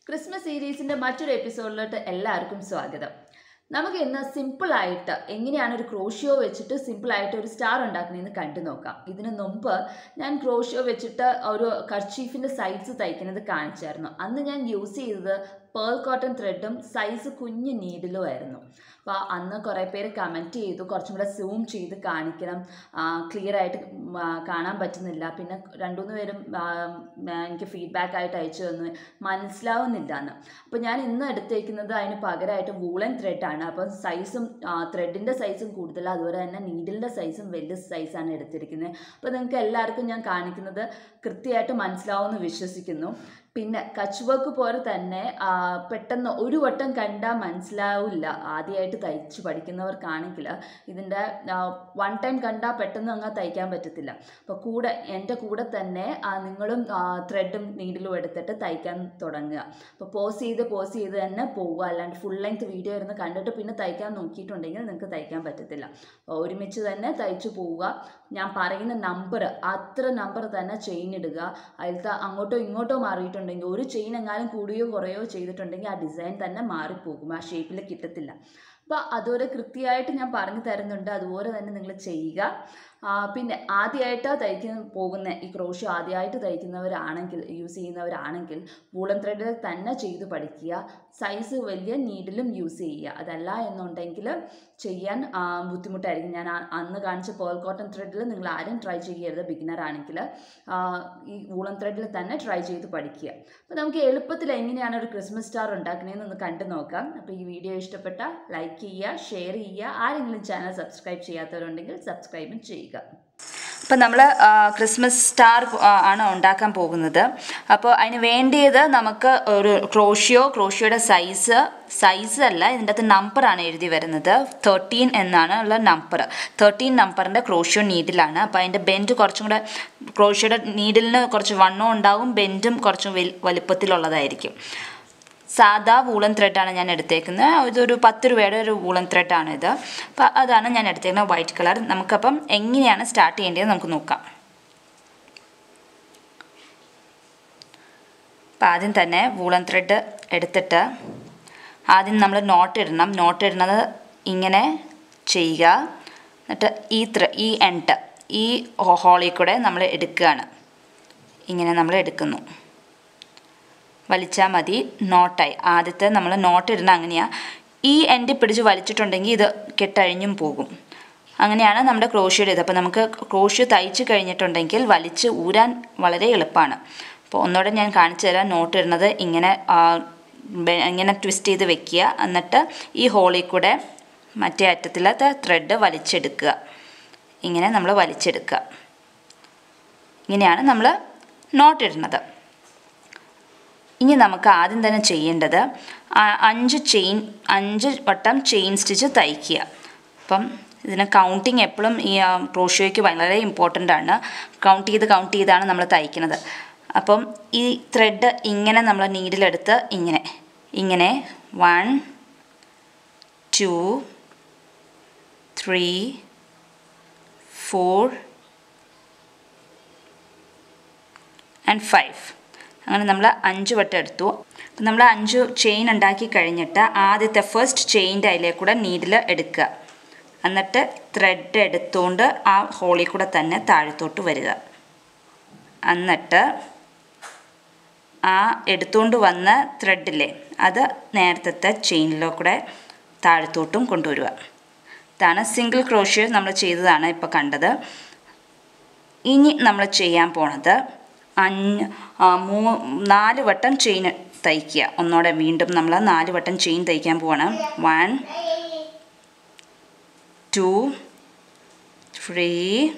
Christmas സീരീസിന്റെ മറ്റൊരു എപ്പിസോഡിലോട്ട് എല്ലാവർക്കും സ്വാഗതം നമുക്ക് ഇന്ന് സിമ്പിളായിട്ട് എങ്ങനെയാണ് ഒരു ക്രോഷ്യോ വെച്ചിട്ട് സിമ്പിളായിട്ട് ഒരു സ്റ്റാർ ഉണ്ടാക്കുന്നതെന്ന് കണ്ടു നോക്കാം ഇതിന് മുമ്പ് ഞാൻ ക്രോഷ്യോ വെച്ചിട്ട് ഒരു കർച്ചീഫിൻ്റെ സൈഡ്സ് തയ്ക്കുന്നത് കാണിച്ചായിരുന്നു അന്ന് ഞാൻ യൂസ് ചെയ്തത് പേൾ കോട്ടൺ ത്രെഡും സൈസ് കുഞ്ഞ് നീഡിലും ആയിരുന്നു അപ്പോൾ അന്ന് കുറേ പേര് കമൻറ്റ് ചെയ്തു കുറച്ചും കൂടെ സൂം ചെയ്ത് കാണിക്കണം ക്ലിയർ ആയിട്ട് ഉം, ആ, കാണാൻ പറ്റുന്നില്ല പിന്നെ രണ്ടു മൂന്ന് പേരും ആ, ആ, എനിക്ക് ഫീഡ്ബാക്ക് ആയിട്ട് അയച്ചു തന്നു മനസ്സിലാവുന്നില്ല എന്ന് അപ്പോൾ ഞാൻ ഇന്ന് എടുത്തേക്കുന്നത് അതിന് പകരമായിട്ട് വൂളൻ ത്രെഡാണ് അപ്പോൾ സൈസും ത്രെഡിൻ്റെ സൈസും കൂടുതൽ അതുപോലെ തന്നെ നീഡിലിൻ്റെ സൈസും വലിയ സൈസാണ് എടുത്തിരിക്കുന്നത് അപ്പോൾ നിങ്ങൾക്ക് എല്ലാവർക്കും ഞാൻ കാണിക്കുന്നത് കൃത്യമായിട്ട് മനസ്സിലാവുമെന്ന് വിശ്വസിക്കുന്നു പിന്നെ കച്ച് വർക്ക് പോലെ തന്നെ ആ, പെട്ടെന്ന് ഒരു വട്ടം കണ്ടാൽ മനസ്സിലാവില്ല ആദ്യമായിട്ട് തയ്ച്ച് പഠിക്കുന്നവർക്കാണെങ്കിൽ ഇതിൻ്റെ വൺ ടൈം കണ്ടാൽ പെട്ടെന്ന് അങ്ങ് തയ്ക്കാൻ പറ്റത്തില്ല അപ്പോൾ കൂടെ എൻ്റെ കൂടെ തന്നെ ആ, നിങ്ങളും ത്രെഡും നീഡിലും എടുത്തിട്ട് തയ്ക്കാൻ തുടങ്ങുക അപ്പോൾ പോസ് ചെയ്ത് പോസ് ചെയ്ത് തന്നെ പോവുക അല്ലാണ്ട് ഫുൾ ലെങ്ത് വീഡിയോ ഇരുന്ന് കണ്ടിട്ട് പിന്നെ തയ്ക്കാൻ നോക്കിയിട്ടുണ്ടെങ്കിൽ നിങ്ങൾക്ക് തയ്ക്കാൻ പറ്റത്തില്ല അപ്പോൾ ഒരുമിച്ച് തന്നെ തയ്ച്ചു പോവുക ഞാൻ പറയുന്ന നമ്പർ അത്ര നമ്പർ തന്നെ ചെയിൻ ഇടുക അതിലത്തെ അങ്ങോട്ടോ ഇങ്ങോട്ടോ മാറിയിട്ടുണ്ടെങ്കിൽ ഒരു ചെയിൻ എങ്ങാനും കൂടുകയോ കുറയോ ചെയ്തിട്ടുണ്ടെങ്കിൽ ആ ഡിസൈൻ തന്നെ മാറിപ്പോകും ആ ഷേപ്പിൽ കിട്ടത്തില്ല അപ്പോൾ അതുപോലെ കൃത്യമായിട്ട് ഞാൻ പറഞ്ഞു തരുന്നുണ്ട് അതുപോലെ തന്നെ നിങ്ങൾ ചെയ്യുക ആ, പിന്നെ ആദ്യമായിട്ട് തയ്ക്കുന്ന പോകുന്ന ഈ ക്രോഷ്യോ ആദ്യമായിട്ട് തയ്ക്കുന്നവരാണെങ്കിൽ യൂസ് ചെയ്യുന്നവരാണെങ്കിൽ വൂളൻ ത്രെഡിൽ തന്നെ ചെയ്ത് പഠിക്കുക സൈസ് വലിയ നീഡിലും യൂസ് ചെയ്യുക അതല്ല എന്നുണ്ടെങ്കിൽ ചെയ്യാൻ ആ, ബുദ്ധിമുട്ടായിരിക്കും ഞാൻ ആ- അന്ന് കാണിച്ച പേൾ കോട്ടൺ ത്രെഡിൽ നിങ്ങൾ ആരും ട്രൈ ചെയ്യരുത് ബിഗിനർ ആണെങ്കിൽ ഈ വൂളൻ ത്രെഡിൽ തന്നെ ട്രൈ ചെയ്ത് പഠിക്കുക അപ്പോൾ നമുക്ക് എളുപ്പത്തിൽ എങ്ങനെയാണ് ഒരു ക്രിസ്മസ് സ്റ്റാർ ഉണ്ടാക്കുന്നതെന്ന് ഒന്ന് കണ്ടു നോക്കാം അപ്പോൾ ഈ വീഡിയോ ഇഷ്ടപ്പെട്ട ലൈക്ക് ചെയ്യുക ഷെയർ ചെയ്യുക ആരെങ്കിലും ചാനൽ സബ്സ്ക്രൈബ് ചെയ്യാത്തവരുണ്ടെങ്കിൽ സബ്സ്ക്രൈബും ചെയ്യുക അപ്പം നമ്മൾ ക്രിസ്മസ് സ്റ്റാർ ആണ് ഉണ്ടാക്കാൻ പോകുന്നത് അപ്പോൾ അതിന് വേണ്ടിയത് നമുക്ക് ഒരു ക്രോഷ്യോ ക്രോഷ്യോയുടെ സൈസ് സൈസ് അല്ല ഇതിൻ്റെ അകത്ത് നമ്പറാണ് എഴുതി വരുന്നത് തേർട്ടീൻ എന്നാണ് ഉള്ള നമ്പർ തേർട്ടീൻ നമ്പറിൻ്റെ ക്രോഷ്യോ നീഡിലാണ് അപ്പോൾ അതിൻ്റെ ബെൻഡ് കുറച്ചും കൂടെ ക്രോഷ്യോയുടെ നീഡിലിന് കുറച്ച് വണ്ണവും ഉണ്ടാവും ബെൻഡും കുറച്ചും വൽ വലുപ്പത്തിലുള്ളതായിരിക്കും സാദാ വൂളൻ ത്രെഡാണ് ഞാൻ എടുത്തേക്കുന്നത് ഇതൊരു പത്ത് രൂപയുടെ ഒരു വൂളൻ ത്രെഡാണ് ഇത് അപ്പോൾ അതാണ് ഞാൻ എടുത്തേക്കുന്നത് വൈറ്റ് കളർ നമുക്കപ്പം എങ്ങനെയാണ് സ്റ്റാർട്ട് ചെയ്യേണ്ടത് നമുക്ക് നോക്കാം അപ്പം ആദ്യം തന്നെ വൂളൻ ത്രെഡ് എടുത്തിട്ട് ആദ്യം നമ്മൾ നോട്ട് ഇടണം നോട്ട് ഇടുന്നത് ഇങ്ങനെ ചെയ്യുക എന്നിട്ട് ഈ ത്ര ഈ എൻഡ് ഈ ഹോളിൽ കൂടെ നമ്മൾ എടുക്കുകയാണ് ഇങ്ങനെ നമ്മൾ എടുക്കുന്നു വലിച്ചാൽ മതി നോട്ടായി ആദ്യത്തെ നമ്മൾ നോട്ട് ഇടുന്ന അങ്ങനെയാണ് ഈ എൻഡ് പിടിച്ച് വലിച്ചിട്ടുണ്ടെങ്കിൽ ഇത് കെട്ടഴിഞ്ഞും പോകും അങ്ങനെയാണ് നമ്മുടെ ക്രോഷ്യയുടെ ഇത് അപ്പോൾ നമുക്ക് ക്രോഷ്യ തയ്ച്ച് കഴിഞ്ഞിട്ടുണ്ടെങ്കിൽ വലിച്ച് ഊരാൻ വളരെ എളുപ്പമാണ് അപ്പോൾ ഒന്നുകൂടെ ഞാൻ കാണിച്ചു തരാം നോട്ട് ഇടുന്നത് ഇങ്ങനെ ആ, ബെ- ഇങ്ങനെ ട്വിസ്റ്റ് ചെയ്ത് വെക്കുക എന്നിട്ട് ഈ ഹോളിൽ കൂടെ മറ്റേ അറ്റത്തിലത്തെ ത്രെഡ് വലിച്ചെടുക്കുക ഇങ്ങനെ നമ്മൾ വലിച്ചെടുക്കുക ഇങ്ങനെയാണ് നമ്മൾ നോട്ട് ഇടുന്നത് ഇനി നമുക്ക് ആദ്യം തന്നെ ചെയ്യേണ്ടത് ആ- അഞ്ച് ചെയിൻ അഞ്ച് വട്ടം ചെയിൻ സ്റ്റിച്ച് തയ്ക്കുക അപ്പം ഇതിന് കൗണ്ടിങ് എപ്പോഴും ഈ ക്രോഷ്യോയ്ക്ക് വളരെ ഇമ്പോർട്ടൻ്റ് ആണ് കൗണ്ട് ചെയ്ത് കൗണ്ട് ചെയ്താണ് നമ്മൾ തയ്ക്കുന്നത് അപ്പം ഈ ത്രെഡ് ഇങ്ങനെ നമ്മൾ നീഡിലെടുത്ത് ഇങ്ങനെ ഇങ്ങനെ one two three four and five അങ്ങനെ നമ്മൾ അഞ്ച് വട്ടം എടുത്തു അപ്പം നമ്മൾ അഞ്ച് ചെയിൻ ഉണ്ടാക്കി കഴിഞ്ഞിട്ട് ആദ്യത്തെ ഫസ്റ്റ് ചെയിൻ്റെ അതിലേ കൂടെ നീഡിൽ എടുക്കുക എന്നിട്ട് ത്രെഡ് എടുത്തുകൊണ്ട് ആ ഹോളിൽ കൂടെ തന്നെ താഴത്തോട്ട് വരിക എന്നിട്ട് ആ എടുത്തുകൊണ്ട് വന്ന ത്രെഡില്ലേ അത് നേരത്തെ ചെയിനിലോ കൂടെ താഴത്തോട്ടും കൊണ്ടുവരിക ഇതാണ് സിംഗിൾ ക്രോഷ്യോ നമ്മൾ ചെയ്തതാണ് ഇപ്പോൾ കണ്ടത് ഇനി നമ്മൾ ചെയ്യാൻ പോണത് അഞ്ച് ആ, മൂ നാല് വട്ടം ചെയിൻ തയ്ക്കുക ഒന്നോടെ വീണ്ടും നമ്മൾ നാല് വട്ടം ചെയിൻ തയ്ക്കാൻ പോവാണ് വൺ ടു ത്രീ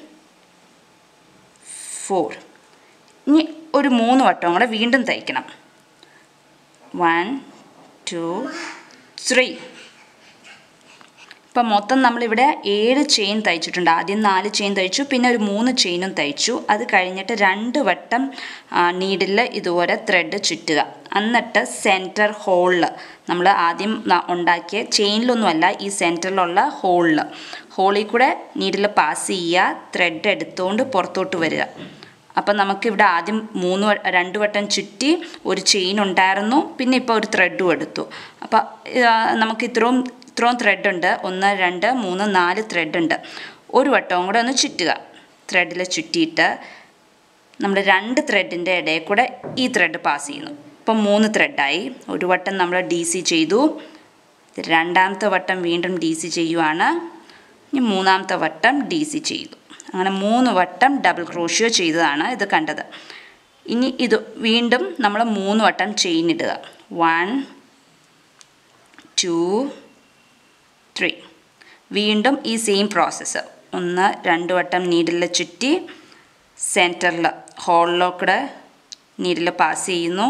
ഫോർ ഇനി ഒരു മൂന്ന് വട്ടം കൂടെ വീണ്ടും തയ്ക്കണം വൺ ടു ത്രീ ഇപ്പം മൊത്തം നമ്മളിവിടെ ഏഴ് ചെയിൻ തയ്ച്ചിട്ടുണ്ട് ആദ്യം നാല് ചെയിൻ തയ്ച്ചു പിന്നെ ഒരു മൂന്ന് ചെയിനും തയ്ച്ചു അത് കഴിഞ്ഞിട്ട് രണ്ട് വട്ടം നീഡിൽ ഇതുപോലെ ത്രെഡ് ചുറ്റുക എന്നിട്ട് സെൻറ്റർ ഹോളിൽ നമ്മൾ ആദ്യം ന- ഉണ്ടാക്കിയ ചെയിനിലൊന്നുമല്ല ഈ സെൻറ്ററിലുള്ള ഹോളിൽ ഹോളിൽ കൂടെ നീഡിൽ പാസ് ചെയ്യുക ത്രെഡ് എടുത്തുകൊണ്ട് പുറത്തോട്ട് വരിക അപ്പം നമുക്കിവിടെ ആദ്യം മൂന്ന് വ- രണ്ട് വട്ടം ചുറ്റി ഒരു ചെയിൻ ഉണ്ടായിരുന്നു പിന്നെ ഇപ്പോൾ ഒരു ത്രെഡും എടുത്തു അപ്പം നമുക്ക് ഇത്രയും ഇത്രയും ത്രെഡ് ഉണ്ട് ഒന്ന് രണ്ട് മൂന്ന് നാല് ത്രെഡ് ഉണ്ട് ഒരു വട്ടവും കൂടെ ഒന്ന് ചുറ്റുക ത്രെഡിൽ ചുറ്റിയിട്ട് നമ്മൾ രണ്ട് ത്രെഡിൻ്റെ ഇടയിൽ കൂടെ ഈ ത്രെഡ് പാസ് ചെയ്യുന്നു ഇപ്പം മൂന്ന് ത്രെഡായി ഒരു വട്ടം നമ്മൾ ഡി സി ചെയ്തു രണ്ടാമത്തെ വട്ടം വീണ്ടും ഡി സി ചെയ്യുവാണ് ഇനി മൂന്നാമത്തെ വട്ടം ഡി സി ചെയ്തു അങ്ങനെ മൂന്ന് വട്ടം ഡബിൾ ക്രോഷ്യോ ചെയ്തതാണ് ഇത് കണ്ടത് ഇനി ഇത് വീണ്ടും നമ്മൾ മൂന്ന് വട്ടം ചെയിൻ ഇടുക വൺ ടു ത്രീ വീണ്ടും ഈ സെയിം പ്രോസസ്സ് ഒന്ന് രണ്ട് വട്ടം നീഡിൽ ചുറ്റി സെൻറ്ററിൽ ഹോളിലൂടെ നീഡിൽ പാസ് ചെയ്യുന്നു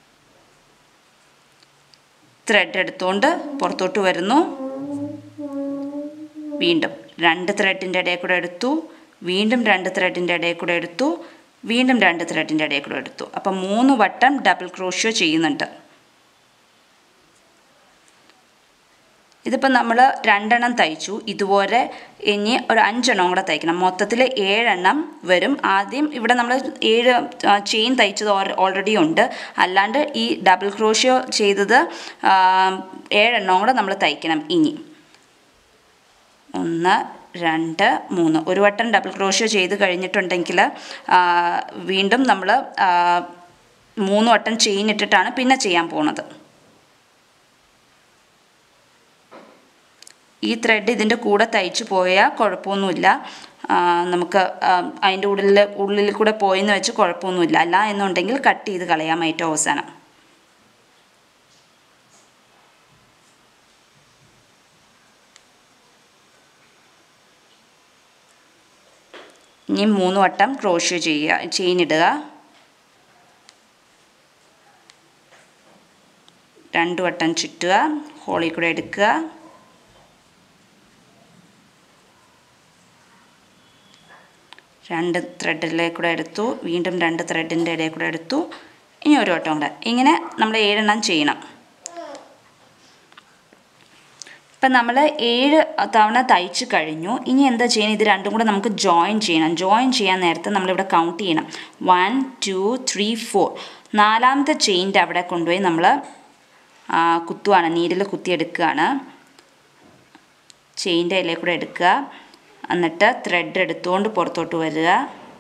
ത്രെഡ് എടുത്തുകൊണ്ട് പുറത്തോട്ട് വരുന്നു വീണ്ടും രണ്ട് ത്രെഡിൻ്റെ ഇടയിൽ കൂടെ എടുത്തു വീണ്ടും രണ്ട് ത്രെഡിൻ്റെ ഇടയിൽ കൂടെ എടുത്തു വീണ്ടും രണ്ട് ത്രെഡിൻ്റെ ഇടയിൽ കൂടെ എടുത്തു അപ്പം മൂന്ന് വട്ടം ഡബിൾ ക്രോഷ്യോ ചെയ്യുന്നുണ്ട് ഇതിപ്പോൾ നമ്മൾ രണ്ടെണ്ണം തയ്ച്ചു ഇതുപോലെ ഇനി ഒരു അഞ്ചെണ്ണം കൂടെ തയ്ക്കണം മൊത്തത്തിൽ ഏഴെണ്ണം വരും ആദ്യം ഇവിടെ നമ്മൾ ഏഴ് ചെയിൻ തയ്ച്ചത് ഓൾറെഡി ഉണ്ട് അല്ലാണ്ട് ഈ ഡബിൾ ക്രോഷ്യോ ചെയ്തത് ആ, ഏഴെണ്ണം കൂടെ നമ്മൾ തയ്ക്കണം ഇനി ഒന്ന് രണ്ട് മൂന്ന് ഒരു വട്ടം ഡബിൾ ക്രോഷ്യോ ചെയ്ത് കഴിഞ്ഞിട്ടുണ്ടെങ്കിൽ ആ, വീണ്ടും നമ്മൾ മൂന്ന് വട്ടം ചെയിൻ ഇട്ടിട്ടാണ് പിന്നെ ചെയ്യാൻ പോണത് ഈ ത്രെഡ് ഇതിൻ്റെ കൂടെ തയ്ച്ചു പോയാൽ കുഴപ്പമൊന്നുമില്ല ആ, നമുക്ക് ആ, അതിൻ്റെ ഉള്ളിൽ ഉള്ളിൽ കൂടെ പോയെന്ന് വെച്ച് കുഴപ്പമൊന്നുമില്ല അല്ല എന്നുണ്ടെങ്കിൽ കട്ട് ചെയ്ത് കളയാം ഏറ്റവും അവസാനം ഇനി മൂന്ന് വട്ടം ക്രോഷ്യോ ചെയ്യുക ചെയിൻ ഇടുക രണ്ട് വട്ടം ചുറ്റുക ഹോളിൽ കൂടെ എടുക്കുക രണ്ട് ത്രെഡിലേക്ക് കൂടെ എടുത്തു വീണ്ടും രണ്ട് ത്രെഡിൻ്റെ ഇടയിൽ കൂടെ എടുത്തു ഇനി ഒരു വട്ടം കൂടെ ഇങ്ങനെ നമ്മൾ ഏഴെണ്ണം ചെയ്യണം ഇപ്പം നമ്മൾ ഏഴ് തവണ തയ്ച്ച് കഴിഞ്ഞു ഇനി എന്താ ചെയ്യണം ഇത് രണ്ടും കൂടെ നമുക്ക് ജോയിൻ ചെയ്യണം ജോയിൻ ചെയ്യാൻ നേരത്തെ നമ്മളിവിടെ കൗണ്ട് ചെയ്യണം വൺ ടു ത്രീ ഫോർ നാലാമത്തെ ചെയിൻ്റെ അവിടെ കൊണ്ടുപോയി നമ്മൾ കുത്തുവാണ് നീരിൽ കുത്തിയെടുക്കുകയാണ് ചെയിൻ്റെ ഇലയിൽ കൂടെ എടുക്കുക എന്നിട്ട് ത്രെഡ് എടുത്തുകൊണ്ട് പുറത്തോട്ട് വരിക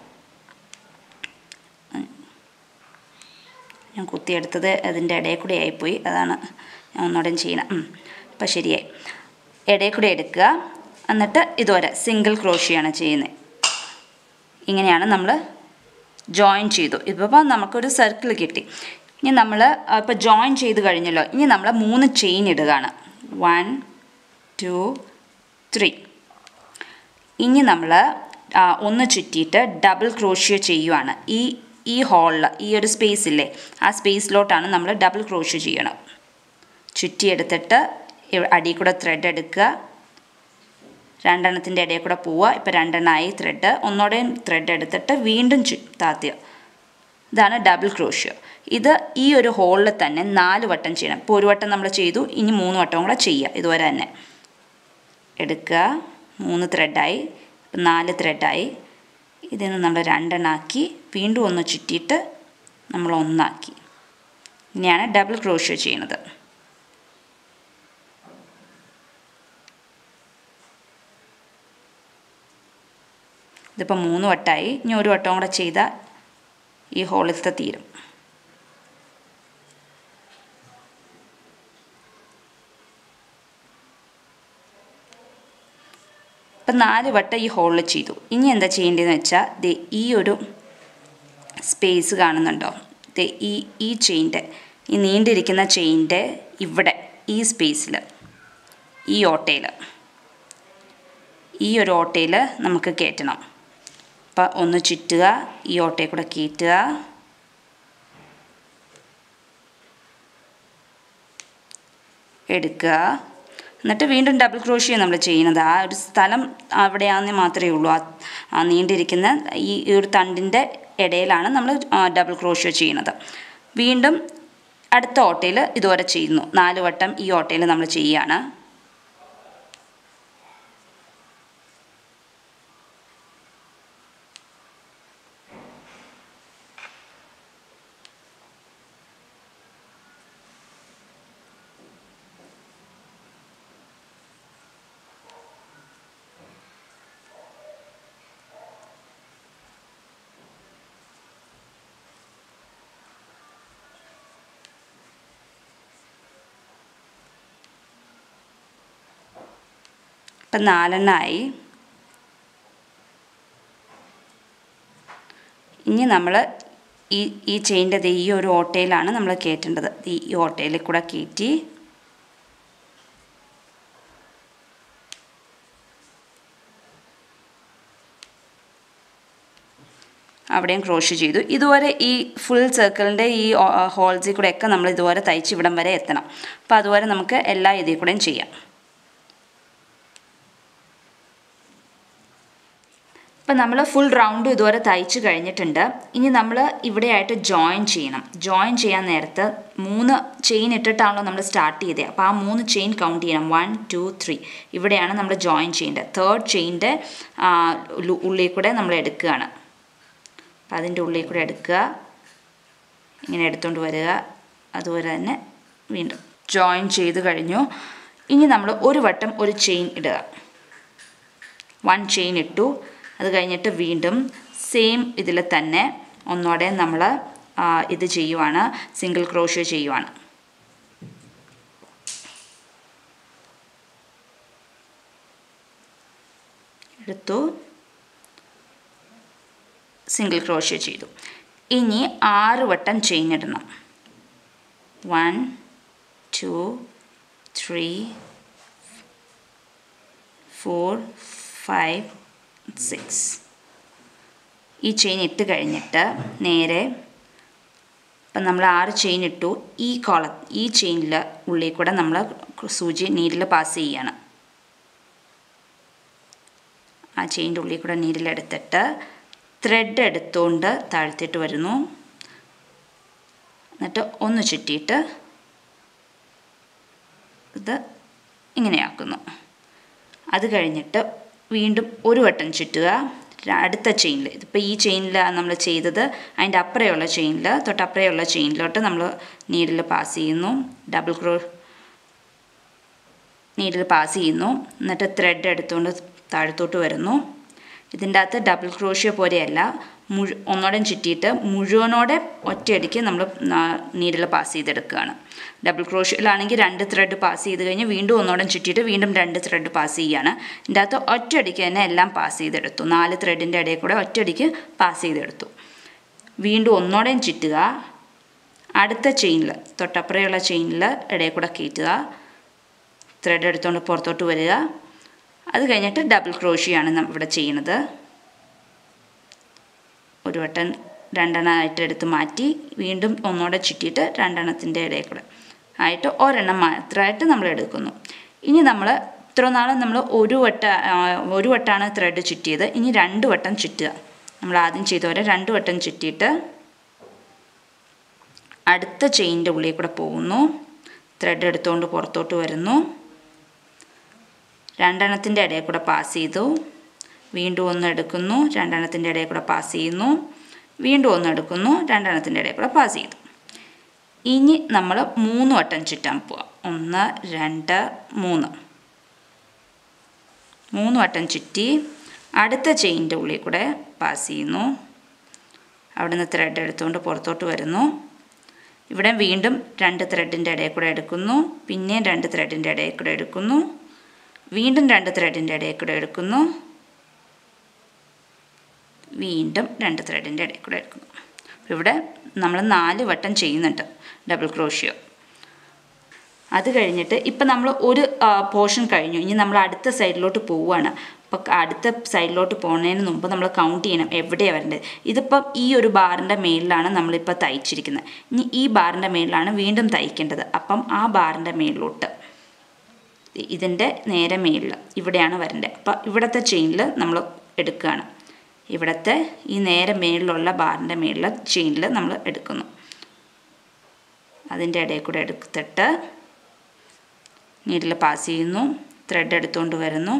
ഞാൻ കുത്തിയെടുത്തത് അതിൻ്റെ ഇടയിൽ കൂടെ ആയിപ്പോയി അതാണ് ഞാൻ ഒന്നുകൂടെ ചെയ്യണം ഉം. ഇപ്പം ശരിയായി ഇടയിൽ കൂടെ എടുക്കുക എന്നിട്ട് ഇതുവരെ സിംഗിൾ ക്രോഷിയാണ് ചെയ്യുന്നത് ഇങ്ങനെയാണ് നമ്മൾ ജോയിൻ ചെയ്തു ഇപ്പോൾ നമുക്കൊരു സർക്കിൾ കിട്ടി ഇനി നമ്മൾ ഇപ്പോൾ ജോയിൻ ചെയ്ത് കഴിഞ്ഞല്ലോ ഇനി നമ്മൾ മൂന്ന് ചെയിൻ ഇടുകയാണ് വൺ ടു ത്രീ ഇനി നമ്മൾ ഒന്ന് ചുറ്റിയിട്ട് ഡബിൾ ക്രോഷ്യോ ചെയ്യുവാണ് ഈ ഈ ഹോളിൽ ഈ ഒരു സ്പേസ് ഇല്ലേ ആ സ്പേസിലോട്ടാണ് നമ്മൾ ഡബിൾ ക്രോഷ്യോ ചെയ്യണം ചുറ്റിയെടുത്തിട്ട് ഇവ- അടിയിൽ കൂടെ ത്രെഡ് എടുക്കുക രണ്ടെണ്ണത്തിൻ്റെ ഇടയിൽ കൂടെ പോവുക ഇപ്പോൾ രണ്ടെണ്ണമായി ത്രെഡ് ഒന്നോടെയും ത്രെഡ് എടുത്തിട്ട് വീണ്ടും ചു താത്തുക ഇതാണ് ഡബിൾ ക്രോഷ്യോ ഇത് ഈ ഒരു ഹോളിൽ തന്നെ നാല് വട്ടം ചെയ്യണം ഇപ്പോൾ ഒരു വട്ടം നമ്മൾ ചെയ്തു ഇനി മൂന്ന് വട്ടം കൂടെ ചെയ്യുക ഇതുവരെ തന്നെ എടുക്കുക മൂന്ന് ത്രെഡായി ഇപ്പം നാല് ത്രെഡായി ഇതിൽ നിന്ന് നമ്മൾ രണ്ടെണ്ണാക്കി വീണ്ടും ഒന്ന് ചുറ്റിയിട്ട് നമ്മൾ ഒന്നാക്കി ഇനിയാണ് ഡബിൾ ക്രോഷ്യോ ചെയ്യുന്നത് ഇതിപ്പോൾ മൂന്ന് വട്ടമായി ഇനി ഒരു വട്ടം കൂടെ ചെയ്താൽ ഈ ഹോളിലത്തെ തീരും ഇപ്പം നാല് വട്ടം ഈ ഹോളിൽ ചെയ്തു ഇനി എന്താ ചെയ്യേണ്ടതെന്ന് വെച്ചാൽ ദേ ഈ ഒരു സ്പേസ് കാണുന്നുണ്ടോ ദേ ഈ ഈ ചെയിൻ്റെ ഈ നീണ്ടിരിക്കുന്ന ചെയിൻ്റെ ഇവിടെ ഈ സ്പേസിൽ ഈ ഓട്ടയിൽ ഈ ഒരു ഓട്ടയിൽ നമുക്ക് കയറ്റണം അപ്പം ഒന്ന് ചുറ്റുക ഈ ഓട്ടയിൽ കൂടെ കയറ്റുക എടുക്കുക എന്നിട്ട് വീണ്ടും ഡബിൾ ക്രോഷ്യ നമ്മൾ ചെയ്യുന്നത് ആ ഒരു സ്ഥലം അവിടെയാണെന്ന് മാത്രമേ ഉള്ളൂ ആ ആ നീണ്ടിരിക്കുന്ന ഈ ഈ ഒരു തണ്ടിൻ്റെ ഇടയിലാണ് നമ്മൾ ഡബിൾ ക്രോഷ്യ ചെയ്യുന്നത് വീണ്ടും അടുത്ത ഓട്ടയിൽ ഇതുവരെ ചെയ്യുന്നു നാല് വട്ടം ഈ ഓട്ടയിൽ നമ്മൾ ചെയ്യുകയാണ് ഇപ്പം നാലെണ്ണമായി ഇനി നമ്മൾ ഈ ഈ ചെയിൻ്റെ ഈ ഒരു ഓട്ടയിലാണ് നമ്മൾ കയറ്റേണ്ടത് ഈ ഈ ഓട്ടയിൽ കൂടെ കയറ്റി അവിടെയും ക്രോഷ് ചെയ്തു ഇതുവരെ ഈ ഫുൾ സർക്കിളിൻ്റെ ഈ ഹോൾസിൽ കൂടെയൊക്കെ നമ്മൾ ഇതുവരെ തയ്ച്ച് ഇവിടം വരെ എത്തണം അപ്പോൾ അതുവരെ നമുക്ക് എല്ലാ ഇതിൽ കൂടെയും ചെയ്യാം ഇപ്പം നമ്മൾ ഫുൾ റൗണ്ടും ഇതുവരെ തയ്ച്ച് കഴിഞ്ഞിട്ടുണ്ട് ഇനി നമ്മൾ ഇവിടെയായിട്ട് ജോയിൻ ചെയ്യണം ജോയിൻ ചെയ്യാൻ നേരത്ത് മൂന്ന് ചെയിൻ ഇട്ടിട്ടാണല്ലോ നമ്മൾ സ്റ്റാർട്ട് ചെയ്തത് അപ്പോൾ ആ മൂന്ന് ചെയിൻ കൗണ്ട് ചെയ്യണം വൺ ടു ത്രീ ഇവിടെയാണ് നമ്മൾ ജോയിൻ ചെയ്യേണ്ടത് തേർഡ് ചെയിൻ്റെ ഉള്ളിൽ കൂടെ നമ്മൾ എടുക്കുകയാണ് അപ്പം അതിൻ്റെ ഉള്ളിൽ കൂടെ എടുക്കുക ഇങ്ങനെ എടുത്തുകൊണ്ട് വരിക അതുപോലെ തന്നെ വീണ്ടും ജോയിൻ ചെയ്ത് കഴിഞ്ഞു ഇനി നമ്മൾ ഒരു വട്ടം ഒരു ചെയിൻ ഇടുക വൺ ചെയിൻ ഇട്ടു അത് കഴിഞ്ഞിട്ട് വീണ്ടും സെയിം ഇതിൽ തന്നെ ഒന്നോടെ നമ്മൾ ഇത് ചെയ്യുവാണ് സിംഗിൾ ക്രോഷ്യോ ചെയ്യുവാണ് എടുത്തു സിംഗിൾ ക്രോഷ്യോ ചെയ്തു ഇനി ആറ് വട്ടം ചെയിൻ ഇടണം one two three four five six ഈ ചെയിൻ ഇട്ട് കഴിഞ്ഞിട്ട് നേരെ ഇപ്പം നമ്മൾ ആറ് ചെയിൻ ഇട്ടു ഈ കോള ഈ ചെയിനിൽ ഉള്ളിൽ കൂടെ നമ്മൾ സൂചി നീരിൽ പാസ് ചെയ്യാണ് ആ ചെയിൻ്റെ ഉള്ളിൽ കൂടെ നീരിലെടുത്തിട്ട് ത്രെഡ് എടുത്തുകൊണ്ട് താഴ്ത്തിയിട്ട് വരുന്നു എന്നിട്ട് ഒന്ന് ചുറ്റിയിട്ട് ഇത് ഇങ്ങനെയാക്കുന്നു അത് കഴിഞ്ഞിട്ട് വീണ്ടും ഒരു വട്ടം ചുറ്റുക അടുത്ത ചെയിനിൽ ഇതിപ്പോൾ ഈ ചെയിനിൽ നമ്മൾ ചെയ്തത് അതിൻ്റെ അപ്പുറയുള്ള ചെയിനിൽ തൊട്ടപ്പുറയുള്ള ചെയിനിലോട്ട് നമ്മൾ നീഡിൽ പാസ് ചെയ്യുന്നു ഡബിൾ ക്രോ നീഡിൽ പാസ് ചെയ്യുന്നു എന്നിട്ട് ത്രെഡ് എടുത്തുകൊണ്ട് താഴത്തോട്ട് വരുന്നു ഇതിൻ്റെ അകത്ത് ഡബിൾ ക്രോഷ്യ പോലെയല്ല മുഴു ഒന്നോടെ ചുറ്റിയിട്ട് മുഴുവനോടെ ഒറ്റയടിക്ക് നമ്മൾ നീഡിൽ പാസ് ചെയ്തെടുക്കുകയാണ് ഡബിൾ ക്രോഷ്യയിലാണെങ്കിൽ രണ്ട് ത്രെഡ് പാസ് ചെയ്ത് കഴിഞ്ഞ് വീണ്ടും ഒന്നോടെ ചുറ്റിയിട്ട് വീണ്ടും രണ്ട് ത്രെഡ് പാസ് ചെയ്യുകയാണ് ഇതിൻ്റെ അകത്ത് ഒറ്റയടിക്ക് തന്നെ എല്ലാം പാസ് ചെയ്തെടുത്തു നാല് ത്രെഡിൻ്റെ ഇടയിൽ കൂടെ ഒറ്റയടിക്ക് പാസ് ചെയ്തെടുത്തു വീണ്ടും ഒന്നോടെയും ചുറ്റുക അടുത്ത ചെയിനിൽ തൊട്ടപ്പുറയുള്ള ചെയിനിൽ ഇടയിൽ കൂടെ കയറ്റുക ത്രെഡ് എടുത്തുകൊണ്ട് പുറത്തോട്ട് വരിക അത് കഴിഞ്ഞിട്ട് ഡബിൾ ക്രോഷിയാണ് ഇവിടെ ചെയ്യുന്നത് ഒരു വട്ടം രണ്ടെണ്ണമായിട്ട് എടുത്ത് മാറ്റി വീണ്ടും ഒന്നുകൂടെ ചുറ്റിയിട്ട് രണ്ടെണ്ണത്തിൻ്റെ ഇടയിൽ കൂടെ ആയിട്ട് ഒരെണ്ണം മാത്രമായിട്ട് നമ്മൾ എടുക്കുന്നു ഇനി നമ്മൾ ഇത്ര നാൾ നമ്മൾ ഒരു വട്ട ഒരു വട്ടമാണ് ത്രെഡ് ചുറ്റിയത് ഇനി രണ്ട് വട്ടം ചുറ്റുക നമ്മൾ ആദ്യം ചെയ്ത പോലെ രണ്ട് വട്ടം ചുറ്റിയിട്ട് അടുത്ത ചെയിൻ്റെ ഉള്ളിൽ കൂടെ പോകുന്നു ത്രെഡ് എടുത്തുകൊണ്ട് പുറത്തോട്ട് വരുന്നു രണ്ടെണ്ണത്തിൻ്റെ ഇടയിൽ കൂടെ പാസ് ചെയ്തു വീണ്ടും ഒന്ന് എടുക്കുന്നു രണ്ടെണ്ണത്തിൻ്റെ ഇടയിൽ കൂടെ പാസ് ചെയ്യുന്നു വീണ്ടും ഒന്ന് എടുക്കുന്നു രണ്ടെണ്ണത്തിൻ്റെ ഇടയിൽ കൂടെ പാസ് ചെയ്തു ഇനി നമ്മൾ മൂന്ന് വട്ടം ചുറ്റാൻ പോവാം ഒന്ന് രണ്ട് മൂന്ന് മൂന്ന് വട്ടം ചുറ്റി അടുത്ത ചെയിൻ്റെ ഉള്ളിൽ കൂടെ പാസ് ചെയ്യുന്നു അവിടുന്ന് ത്രെഡ് എടുത്തുകൊണ്ട് പുറത്തോട്ട് വരുന്നു ഇവിടെ വീണ്ടും രണ്ട് ത്രെഡിൻ്റെ ഇടയിൽ കൂടെ എടുക്കുന്നു പിന്നെയും രണ്ട് ത്രെഡിൻ്റെ ഇടയിൽ കൂടെ എടുക്കുന്നു വീണ്ടും രണ്ട് ത്രെഡിൻ്റെ ഇടയിൽ കൂടെ എടുക്കുന്നു വീണ്ടും രണ്ട് ത്രെഡിൻ്റെ ഇടയിൽ കൂടെ എടുക്കുന്നു ഇവിടെ നമ്മൾ നാല് വട്ടം ചെയ്യുന്നുണ്ട് ഡബിൾ ക്രോഷ്യോ അത് കഴിഞ്ഞിട്ട് ഇപ്പം നമ്മൾ ഒരു പോർഷൻ കഴിഞ്ഞു ഇനി നമ്മൾ അടുത്ത സൈഡിലോട്ട് പോവുകയാണ് അപ്പോൾ അടുത്ത സൈഡിലോട്ട് പോകുന്നതിന് മുമ്പ് നമ്മൾ കൗണ്ട് ചെയ്യണം എവിടെയാണ് വരേണ്ടത് ഇതിപ്പം ഈ ഒരു ബാറിൻ്റെ മേളിലാണ് നമ്മളിപ്പോൾ തയ്ച്ചിരിക്കുന്നത് ഇനി ഈ ബാറിൻ്റെ മേളിലാണ് വീണ്ടും തയ്ക്കേണ്ടത് അപ്പം ആ ബാറിൻ്റെ മേളിലോട്ട് ഇതിൻ്റെ നേരെ മേളിൽ ഇവിടെയാണ് വരേണ്ടത് അപ്പോൾ ഇവിടുത്തെ ചെയിനിൽ നമ്മൾ എടുക്കുകയാണ് ഇവിടുത്തെ ഈ നേരെ മേളിലുള്ള ബാറിൻ്റെ മേളിൽ ചെയിനിൽ നമ്മൾ എടുക്കുന്നു അതിൻ്റെ ഇടയിൽ കൂടെ എടുത്തിട്ട് നീഡിൽ പാസ് ചെയ്യുന്നു ത്രെഡ് എടുത്തുകൊണ്ട് വരുന്നു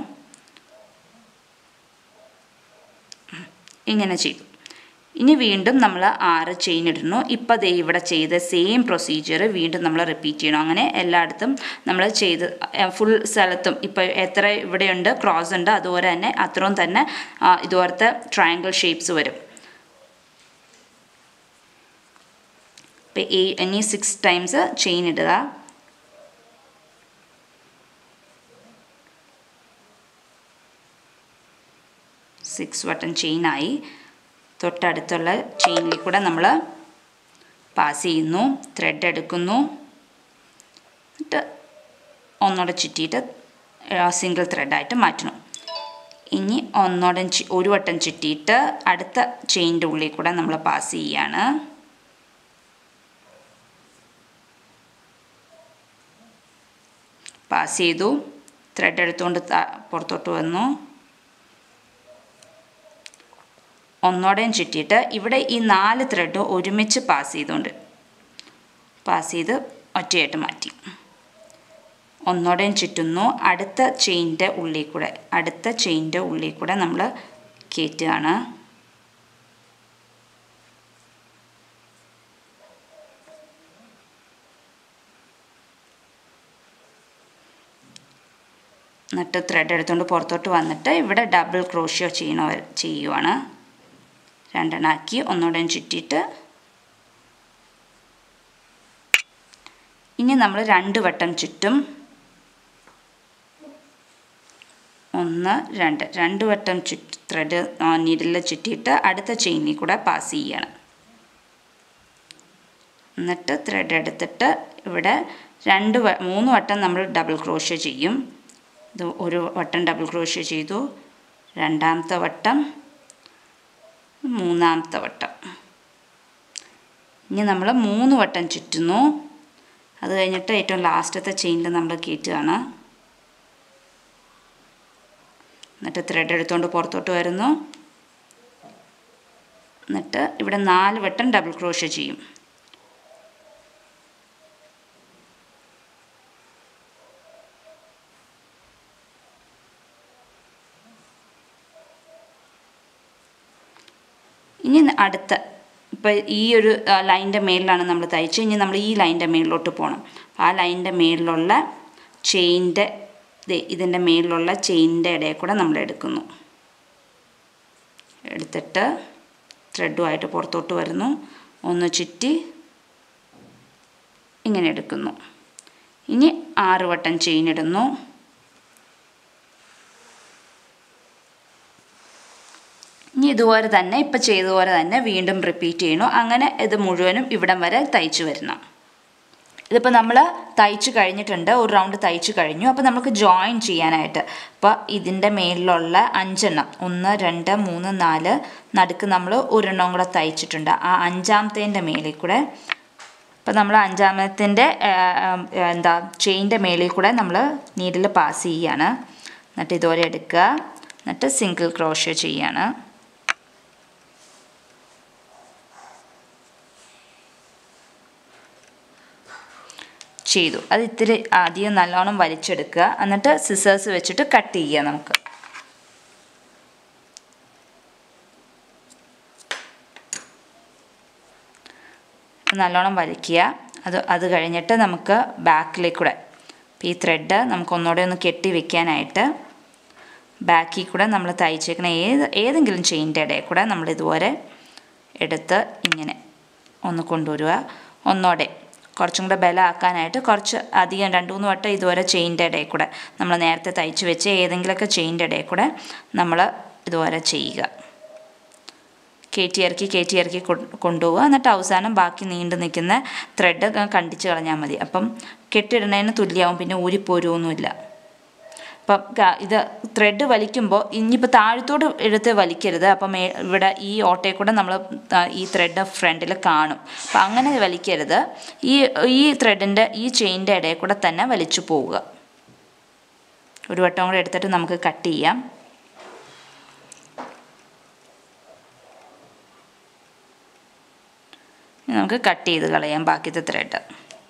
ഇങ്ങനെ ചെയ്തു ഇനി വീണ്ടും നമ്മൾ ആറ് ചെയിൻ ഇടുന്നു ഇപ്പോൾ ദേ ഇവിടെ ചെയ്ത സെയിം പ്രൊസീജിയർ വീണ്ടും നമ്മൾ റിപ്പീറ്റ് ചെയ്യണം അങ്ങനെ എല്ലായിടത്തും നമ്മൾ ചെയ്ത് ഫുൾ സ്ഥലത്തും ഇപ്പോൾ എത്ര ഇവിടെയുണ്ട് ക്രോസ് ഉണ്ട് അതുപോലെ തന്നെ അത്രയും തന്നെ ഇതുപോലത്തെ ട്രയാങ്കിൾ ഷേപ്സ് വരും ഇപ്പോൾ ഈ ഇനി സിക്സ് ടൈംസ് ചെയിൻ ഇടുക സിക്സ് വട്ടം ചെയിനായി തൊട്ടടുത്തുള്ള ചെയിനിൽ കൂടെ നമ്മൾ പാസ് ചെയ്യുന്നു ത്രെഡ് എടുക്കുന്നു എന്നിട്ട് ഒന്നുകൂടെ ചുറ്റിയിട്ട് സിംഗിൾ ത്രെഡായിട്ട് മാറ്റണം ഇനി ഒന്നോടെ ഒരു വട്ടം ചുറ്റിയിട്ട് അടുത്ത ചെയിൻ്റെ ഉള്ളിൽ കൂടെ നമ്മൾ പാസ് ചെയ്യാണ് പാസ് ചെയ്തു ത്രെഡ് എടുത്തുകൊണ്ട് പുറത്തോട്ട് വന്നു ഒന്നോടെയും ചുറ്റിയിട്ട് ഇവിടെ ഈ നാല് ത്രെഡ് ഒരുമിച്ച് പാസ് ചെയ്തുകൊണ്ട് പാസ് ചെയ്ത് ഒറ്റയായിട്ട് മാറ്റി ഒന്നോടെയും ചുറ്റുന്നു അടുത്ത ചെയിൻ്റെ ഉള്ളിൽ കൂടെ അടുത്ത ചെയിൻ്റെ ഉള്ളിൽ കൂടെ നമ്മൾ കയറ്റുകയാണ് എന്നിട്ട് ത്രെഡ് എടുത്തുകൊണ്ട് പുറത്തോട്ട് വന്നിട്ട് ഇവിടെ ഡബിൾ ക്രോഷ്യോ ചെയ്യണ ചെയ്യുവാണ് രണ്ടെണ്ണാക്കി ഒന്നുകൂടെ ചുറ്റിയിട്ട് ഇനി നമ്മൾ രണ്ട് വട്ടം ചുറ്റും ഒന്ന് രണ്ട് രണ്ട് വട്ടം ചുറ്റ് ത്രെഡ് നീഡിൽ ചുറ്റിയിട്ട് അടുത്ത ചെയിനിൽ കൂടെ പാസ് ചെയ്യണം എന്നിട്ട് ത്രെഡ് എടുത്തിട്ട് ഇവിടെ രണ്ട് വ മൂന്ന് വട്ടം നമ്മൾ ഡബിൾ ക്രോഷ്യ ചെയ്യും ഇത് ഒരു വട്ടം ഡബിൾ ക്രോഷ്യ ചെയ്തു രണ്ടാമത്തെ വട്ടം മൂന്നാമത്തെ വട്ടം ഇനി നമ്മൾ മൂന്ന് വട്ടം ചുറ്റുന്നു അത് കഴിഞ്ഞിട്ട് ഏറ്റവും ലാസ്റ്റത്തെ ചെയിനിൽ നമ്മൾ കയറ്റുകയാണ് എന്നിട്ട് ത്രെഡ് എടുത്തുകൊണ്ട് പുറത്തോട്ട് വരുന്നു എന്നിട്ട് ഇവിടെ നാല് വട്ടം ഡബിൾ ക്രോഷ്യ ചെയ്യും ഇനി അടുത്ത ഇപ്പോൾ ഈ ഒരു ലൈൻ്റെ മേളിലാണ് നമ്മൾ തയ്ച്ച് ഇനി നമ്മൾ ഈ ലൈൻ്റെ മേളിലോട്ട് പോകണം ആ ലൈൻ്റെ മേളിലുള്ള ചെയിൻ്റെ ഇതിൻ്റെ മേളിലുള്ള ചെയിൻ്റെ ഇടയിൽ കൂടെ നമ്മൾ എടുക്കുന്നു എടുത്തിട്ട് ത്രെഡുമായിട്ട് പുറത്തോട്ട് വരുന്നു ഒന്ന് ചുറ്റി ഇങ്ങനെ എടുക്കുന്നു ഇനി ആറ് വട്ടം ചെയിൻ ഇടുന്നു ഇനി ഇതുപോലെ തന്നെ ഇപ്പം ചെയ്തതുപോലെ തന്നെ വീണ്ടും റിപ്പീറ്റ് ചെയ്യണു അങ്ങനെ ഇത് മുഴുവനും ഇവിടം വരെ തയ്ച്ചു വരണം ഇതിപ്പോൾ നമ്മൾ തയ്ച്ച് കഴിഞ്ഞിട്ടുണ്ട് ഒരു റൗണ്ട് തയ്ച്ച് കഴിഞ്ഞു അപ്പോൾ നമുക്ക് ജോയിൻ ചെയ്യാനായിട്ട് അപ്പോൾ ഇതിൻ്റെ മേലിലുള്ള അഞ്ചെണ്ണം ഒന്ന് രണ്ട് മൂന്ന് നാല് നടുക്ക് നമ്മൾ ഒരെണ്ണം കൂടെ തയ്ച്ചിട്ടുണ്ട് ആ അഞ്ചാമത്തേൻ്റെ മേലിൽ കൂടെ അപ്പോൾ നമ്മൾ അഞ്ചാമത്തിൻ്റെ എന്താ ചെയിൻ്റെ മേലിൽ കൂടെ നമ്മൾ നീഡിൽ പാസ് ചെയ്യാണ് എന്നിട്ട് ഇതുപോലെ എടുക്കുക എന്നിട്ട് സിംഗിൾ ക്രോഷ്യ ചെയ്യാണ് ചെയ്തു അത് ഇത്തിരി ആദ്യം നല്ലോണം വലിച്ചെടുക്കുക എന്നിട്ട് സിസേഴ്സ് വെച്ചിട്ട് കട്ട് ചെയ്യുക നമുക്ക് നല്ലോണം വലിക്കുക അത് അത് കഴിഞ്ഞിട്ട് നമുക്ക് ബാക്കിലേക്കൂടെ ഈ ത്രെഡ് നമുക്ക് ഒന്നുകൂടെ ഒന്ന് കെട്ടി വെക്കാനായിട്ട് ബാക്കിൽ കൂടെ നമ്മൾ തയ്ച്ചേക്കണ ഏത് ഏതെങ്കിലും ചെയിൻ്റെ ഇടയിൽ കൂടെ നമ്മൾ ഇതുപോലെ എടുത്ത് ഇങ്ങനെ ഒന്ന് കൊണ്ടുവരിക ഒന്നോടെ കുറച്ചും കൂടെ ബലമാക്കാനായിട്ട് കുറച്ച് അധികം രണ്ട് മൂന്ന് വട്ടം ഇതുപോലെ ചെയിൻ്റെ ഇടയിൽ കൂടെ നമ്മൾ നേരത്തെ തയ്ച്ച് വെച്ച് ഏതെങ്കിലുമൊക്കെ ചെയിൻ്റെ ഇടയിൽ കൂടെ നമ്മൾ ഇതുപോലെ ചെയ്യുക കയറ്റി ഇറക്കി കയറ്റി ഇറക്കി കൊണ്ടുപോവുക എന്നിട്ട് അവസാനം ബാക്കി നീണ്ടു നിൽക്കുന്ന ത്രെഡ് കണ്ടിച്ച് കളഞ്ഞാൽ മതി അപ്പം കെട്ടിടുന്നതിന് തുല്യമാവും പിന്നെ ഊരിപ്പോരുമൊന്നുമില്ല അപ്പം ഇത് ത്രെഡ് വലിക്കുമ്പോൾ ഇനിയിപ്പോൾ താഴത്തോട് എടുത്ത് വലിക്കരുത് അപ്പം ഇവിടെ ഈ ഓട്ടയിൽ കൂടെ നമ്മൾ ഈ ത്രെഡ് ഫ്രണ്ടിൽ കാണും അപ്പം അങ്ങനെ വലിക്കരുത് ഈ ഈ ത്രെഡിൻ്റെ ഈ ചെയിൻ്റെ ഇടയിൽ കൂടെ തന്നെ വലിച്ചു പോവുക ഒരു വട്ടം കൂടെ എടുത്തിട്ട് നമുക്ക് കട്ട് ചെയ്യാം നമുക്ക് കട്ട് ചെയ്ത് കളയാം ബാക്കിയത്തെ ത്രെഡ്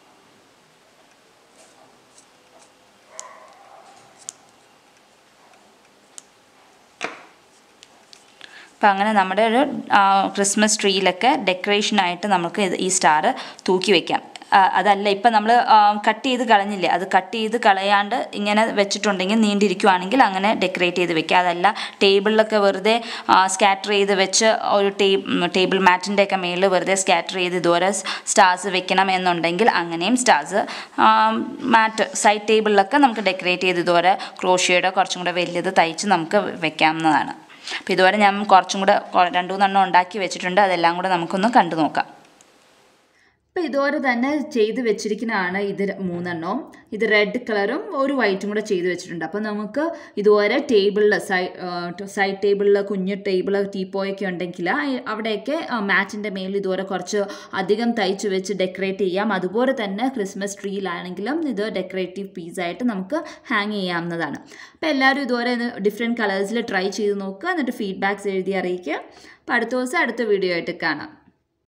അപ്പം അങ്ങനെ നമ്മുടെ ഒരു ക്രിസ്മസ് ട്രീയിലൊക്കെ ഡെക്കറേഷനായിട്ട് നമുക്ക് ഇത് ഈ സ്റ്റാർ തൂക്കി വെക്കാം അതല്ല ഇപ്പം നമ്മൾ കട്ട് ചെയ്ത് കളഞ്ഞില്ലേ അത് കട്ട് ചെയ്ത് കളയാണ്ട് ഇങ്ങനെ വെച്ചിട്ടുണ്ടെങ്കിൽ നീണ്ടിരിക്കുവാണെങ്കിൽ അങ്ങനെ ഡെക്കറേറ്റ് ചെയ്ത് വെക്കുക അതല്ല ടേബിളിലൊക്കെ വെറുതെ സ്കാറ്റർ ചെയ്ത് വെച്ച് ഒരു ടേ ടേബിൾ മാറ്റിൻ്റെ ഒക്കെ മേളിൽ വെറുതെ സ്കാറ്റർ ചെയ്ത് ഇതുവരെ സ്റ്റാർസ് വെക്കണം എന്നുണ്ടെങ്കിൽ അങ്ങനെയും സ്റ്റാർസ് മാറ്റ് സൈഡ് ടേബിളിലൊക്കെ നമുക്ക് ഡെക്കറേറ്റ് ചെയ്ത് ഇതുവരെ ക്രോഷ്യയുടെ കുറച്ചും കൂടെ വലിയത് തയ്ച്ച് നമുക്ക് വെക്കാവുന്നതാണ് അപ്പോൾ ഇതുവരെ ഞാൻ കുറച്ചും കൂടെ കൊ- രണ്ട് മൂന്നെണ്ണം ഉണ്ടാക്കി വെച്ചിട്ടുണ്ട് അതെല്ലാം കൂടെ നമുക്കൊന്ന് കണ്ടു നോക്കാം അപ്പോൾ ഇതുപോലെ തന്നെ ചെയ്ത് വെച്ചിരിക്കുന്നതാണ് ഇത് മൂന്നെണ്ണവും ഇത് റെഡ് കളറും ഒരു വൈറ്റും കൂടെ ചെയ്ത് വെച്ചിട്ടുണ്ട് അപ്പോൾ നമുക്ക് ഇതുപോലെ ടേബിളിൽ സൈ സൈഡ് ടേബിളിൽ കുഞ്ഞു ടേബിൾ ടീപ്പോയൊക്കെ ഉണ്ടെങ്കിൽ ആ, അവിടെയൊക്കെ മാറ്റിൻ്റെ മേലിൽ ഇതുപോലെ കുറച്ച് അധികം തയ്ച്ച് വെച്ച് ഡെക്കറേറ്റ് ചെയ്യാം അതുപോലെ തന്നെ ക്രിസ്മസ് ട്രീയിലാണെങ്കിലും ഇത് ഡെക്കറേറ്റീവ് പീസായിട്ട് നമുക്ക് ഹാങ് ചെയ്യാവുന്നതാണ് അപ്പോൾ എല്ലാവരും ഇതുപോലെ ഡിഫറെൻറ്റ് കളേഴ്സിൽ ട്രൈ ചെയ്ത് നോക്കുക എന്നിട്ട് ഫീഡ്ബാക്ക്സ് എഴുതി അറിയിക്കുക അപ്പോൾ അടുത്ത ദിവസം അടുത്ത വീഡിയോ ആയിട്ട് കാണാം